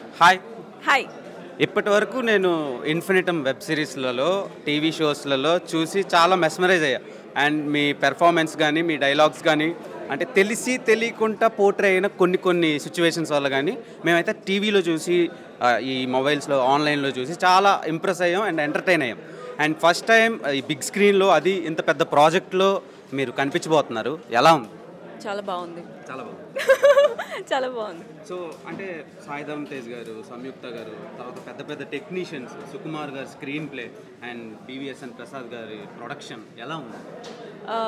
Hi hi ఇప్పటి వరకు నేను ఇన్ఫినిటమ్ వెబ్ సిరీస్లలో టీవీ షోస్లలో చూసి చాలా మెస్మరైజ్ అయ్యా అండ్ మీ పెర్ఫార్మెన్స్ కానీ మీ డైలాగ్స్ కానీ అంటే తెలిసి తెలియకుండా పోర్ట్రే అయిన కొన్ని కొన్ని సిచ్యువేషన్స్ వల్ల కానీ మేమైతే టీవీలో చూసి ఆ, ఈ మొబైల్స్లో ఆన్లైన్లో చూసి చాలా ఇంప్రెస్ అయ్యాం అండ్ ఎంటర్టైన్ అయ్యాం అండ్ ఫస్ట్ టైం ఈ బిగ్ స్క్రీన్లో అది ఇంత పెద్ద ప్రాజెక్ట్లో మీరు కనిపించబోతున్నారు ఎలా ఉంది చాలా బాగుంది చాలా బాగుంది చాలా బాగుంది సో అంటే సాయిధరం తేజ్ గారు సంయుక్త గారు తర్వాత పెద్ద పెద్ద technicians Sukumar garu screenplay and BVSN Prasad గారి ప్రొడక్షన్ ఎలా ఉంది ఆ,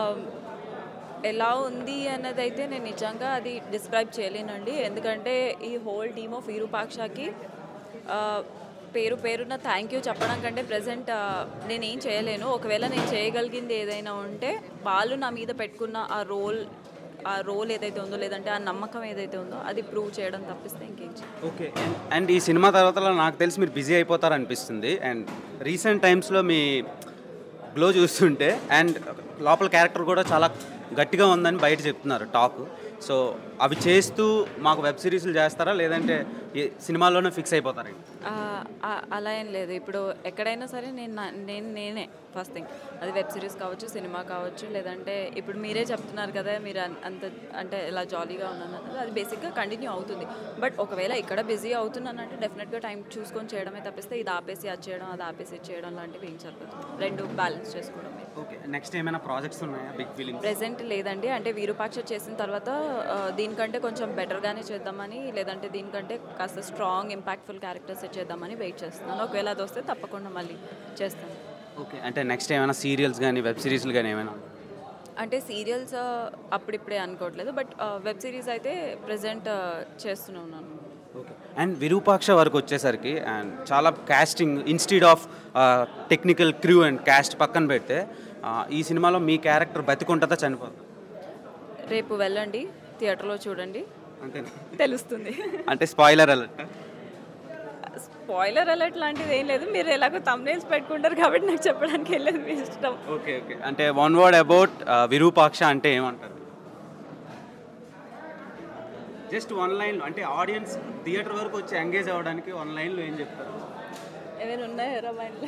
ఎలా ఉంది అన్నది అయితే నేను నిజంగా అది డిస్క్రైబ్ చేయలేనండి ఎందుకంటే ఈ హోల్ టీమ్ ఆఫ్ విరూపాక్షకి ఆ, పేరు పేరున థ్యాంక్ యూ చెప్పడం కంటే ప్రజెంట్ నేనేం చేయలేను ఒకవేళ నేను చేయగలిగింది ఏదైనా ఉంటే వాళ్ళు నా మీద పెట్టుకున్న ఆ రోల్ ఆ రోల్ ఏదైతే ఉందో లేదంటే ఆ నమ్మకం ఏదైతే ఉందో అది ప్రూవ్ చేయడం తప్పిస్తే ఇంకేం చేయను ఓకే అండ్ ఈ సినిమా తర్వాత నాకు తెలిసి మీరు బిజీ అయిపోతారు అనిపిస్తుంది అండ్ రీసెంట్ టైమ్స్లో మీ గ్లో చూస్తుంటే అండ్ లోపల క్యారెక్టర్ కూడా చాలా గట్టిగా ఉందని బయట చెప్తున్నారు టాక్ సో అవి చేస్తూ మాకు వెబ్ సిరీస్లు చేస్తారా లేదంటే ఈ సినిమాల్లోనే ఫిక్స్ అయిపోతారా ఆ, ఆ, అలా ఏం లేదు ఇప్పుడు ఎక్కడైనా సరే నేను నా- నేను నేనే ఫస్ట్ థింగ్ అది వెబ్ సిరీస్ కావచ్చు సినిమా కావచ్చు లేదంటే ఇప్పుడు మీరే చెప్తున్నారు కదా మీరు అన్- అంత అంటే ఇలా జాలీగా ఉన్నాను అన్నది అది బేసిక్గా కంటిన్యూ అవుతుంది బట్ ఒకవేళ ఇక్కడ బిజీ అవుతున్నానంటే డెఫినెట్గా టైం చూసుకొని చేయడమే తప్పిస్తే ఇది ఆపేసి అది చేయడం అది ఆపేసి ఇది చేయడం లాంటివి ఏం జరగదు రెండు బ్యాలెన్స్ చేసుకోవడమే ఓకే నెక్స్ట్ ఏమైనా ప్రాజెక్ట్స్ ఉన్నాయా బిగ్ ఫీలింగ్స్ ప్రెసెంట్ లేదండి అంటే విరూపాక్ష చేసిన తర్వాత ఆ, దీనికంటే కొంచెం బెటర్గానే చేద్దామని లేదంటే దీనికంటే కాస్త స్ట్రాంగ్ ఇంపాక్ట్ఫుల్ క్యారెక్టర్స్ చేద్దామని వెయిట్ చేస్తున్నాను ఒకవేళ అది వస్తే తప్పకుండా మళ్ళీ చేస్తాను ఓకే అంటే నెక్స్ట్ ఏమైనా సీరియల్స్ కానీ వెబ్ సిరీస్లు కానీ ఏమైనా అంటే సీరియల్స్ అప్పుడిప్పుడే అనుకోవట్లేదు బట్ వెబ్ సిరీస్ అయితే ప్రజెంట్ చేస్తూనే ఉన్నాను ఓకే అండ్ విరూపాక్ష వరకు వచ్చేసరికి అండ్ చాలా casting institute of technical crew and cast పక్కన పెడితే ఆ, ఈ సినిమాలో మీ క్యారెక్టర్ బతికుంటుందా చనిపోతుందా రేపు వెళ్ళండి థియేటర్లో చూడండి అంతేనా తెలుస్తుంది అంటే స్పాయిలర్ అలర్ట్ స్పాయిలర్ అలర్ట్ లాంటిది ఏం లేదు మీరు ఎలాగో తమ్నేల్స్ పెట్టుకుంటారు కాబట్టి నాకు చెప్పడానికి వెళ్ళలేదు మీ ఇష్టం ఓకే ఓకే అంటే వన్ వర్డ్ అబౌట్ విరూపాక్ష అంటే ఏమంటారు జస్ట్ వన్ లైన్ అంటే ఆడియన్స్ థియేటర్ వరకు వచ్చి ఎంగేజ్ అవ్వడానికి వన్ లైన్లో ఏం చెప్తారు ఏమైనా ఉన్నాయా మైండ్లో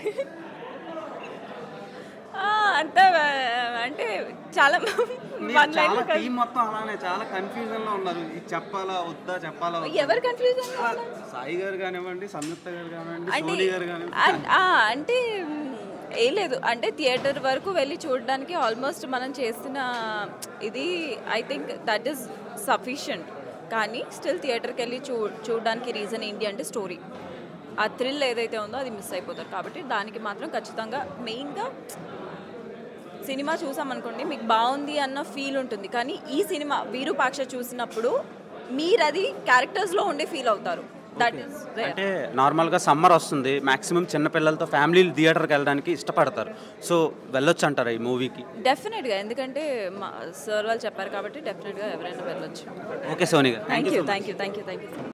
అంత అంటే చాలా మీరు వన్ లైన్ చాలా టీం మొత్తం అలానే చాలా కన్ఫ్యూజన్ లో ఉన్నారు ఇది చెప్పాలా వద్దా చెప్పాలా వద్దా? ఎవరు కన్ఫ్యూజన్ సాయి గారు కానివ్వండి సంయుక్త గారు కానివ్వండి అంటే సోనీ గారు కానివ్వండి అన్- ఆ, అంటే మ్, ఏం లేదు అంటే థియేటర్ వరకు వెళ్ళి చూడడానికి ఆల్మోస్ట్ మనం చేసిన ఇది I think that is sufficient కానీ స్టిల్ థియేటర్కి వెళ్ళి చూ చూడడానికి రీజన్ ఏంటి అంటే స్టోరీ ఆ థ్రిల్ ఏదైతే ఉందో అది మిస్ అయిపోతారు కాబట్టి దానికి మాత్రం ఖచ్చితంగా మెయిన్గా సినిమా చూసామనుకోండి మీకు బాగుంది అన్న ఫీల్ ఉంటుంది కానీ ఈ సినిమా వీరూపాక్ష చూసినప్పుడు మీరు అది క్యారెక్టర్స్లో ఉండే ఫీల్ అవుతారు దట్ ఈస్ అంటే నార్మల్గా సమ్మర్ వస్తుంది మాక్సిమం చిన్నపిల్లలతో ఫ్యామిలీలు థియేటర్కి వెళ్ళడానికి ఇష్టపడతారు సో వెళ్ళొచ్చు అంటారా ఈ మూవీకి డెఫినెట్గా ఎందుకంటే మా సార్ వాళ్ళు చెప్పారు కాబట్టి డెఫినెట్గా ఎవరైనా వెళ్ళొచ్చు ఓకే సోనీ గారు thank you thank you thank you thank you